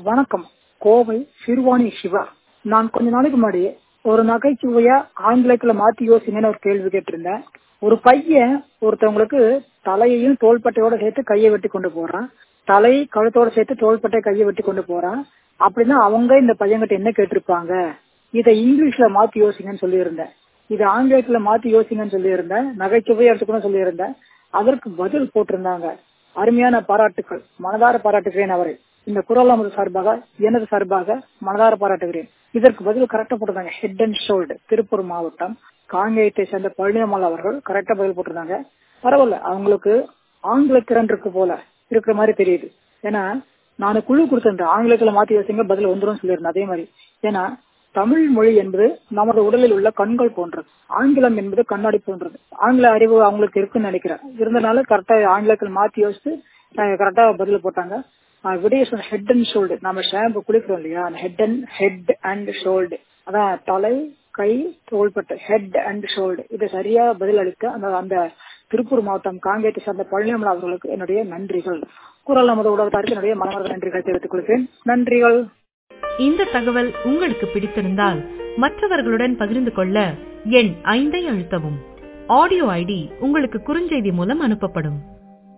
வணக்கம் கோவை சிறுவாணி சிவா நான் கொஞ்ச நாளைக்கு முன்னாடி ஒரு நகைச்சுவையா ஆங்கிலத்துல மாத்தி யோசிங்கன்னு ஒரு கேள்வி கேட்டிருந்தேன் ஒரு பையன் ஒருத்தவங்களுக்கு தலையையும் தோள்பட்டையோட சேர்த்து கையை வெட்டி கொண்டு போறான் தலை கழுத்தோட சேர்த்து தோள்பட்டை கையை வெட்டி கொண்டு போறான் அப்படின்னா அவங்க இந்த பையன்கிட்ட என்ன கேட்டிருப்பாங்க இதை இங்கிலீஷ்ல மாத்தி யோசிங்கன்னு சொல்லியிருந்தேன் இது ஆங்கிலத்துல மாத்தி யோசிங்கன்னு சொல்லியிருந்தேன் நகைச்சுவையா எடுத்துக்கணும் சொல்லியிருந்தேன் அதற்கு பதில் போட்டிருந்தாங்க அருமையான பாராட்டுக்கள் மனதார பாராட்டுகிறேன் அவரை இந்த குரல் அமது சார்பாக எனது சார்பாக மனதார பாராட்டுகிறேன் இதற்கு பதில் கரெக்டா போட்டிருந்தாங்க ஹெட் அண்ட் ஷோல்டு திருப்பூர் மாவட்டம் காங்கேயத்தை சேர்ந்த பழனியம்மாள் அவர்கள் கரெக்டா பதில் போட்டிருந்தாங்க பரவாயில்ல அவங்களுக்கு ஆங்கில திறன் இருக்கு போல இருக்கிற மாதிரி தெரியுது ஏன்னா நான் குழு கொடுத்திருந்தேன் ஆங்கிலத்துல மாத்தி யோசிங்க பதில் வந்துடும் சொல்லியிருந்தேன் அதே மாதிரி ஏன்னா தமிழ் மொழி என்பது நமது உடலில் உள்ள கண்கள் போன்றது ஆங்கிலம் என்பது கண்ணாடி போன்றது ஆங்கில அறிவு அவங்களுக்கு இருக்குன்னு நினைக்கிறேன் இருந்தனால கரெக்டா ஆங்கிலத்தில் மாத்தி யோசிச்சு கரெக்டா பதில் போட்டாங்க விடைய ஹெட் அண்ட் ஷோல்டு நம்ம ஷாம்பு குளிக்கிறோம் இல்லையா அந்த head and head and shoulders அதான் தலை கை தோள்பட்டு ஹெட் அண்ட் ஷோல்டு இதை சரியா பதில் அளித்த அந்த அந்த திருப்பூர் மாவட்டம் காங்கேயத்தை சார்ந்த பழனியம்மன் அவர்களுக்கு என்னுடைய நன்றிகள் குரல் நமது உடவத்தாருக்கு என்னுடைய மனமார்ந்த நன்றிகள் தெரிவித்துக் கொள்கிறேன் நன்றிகள் இந்த தகவல் உங்களுக்கு பிடித்திருந்தால் மற்றவர்களுடன் பகிர்ந்து கொள்ள எண் ஐந்தை அழுத்தவும் ஆடியோ ஐடி உங்களுக்கு குறுஞ்செய்தி மூலம் அனுப்பப்படும்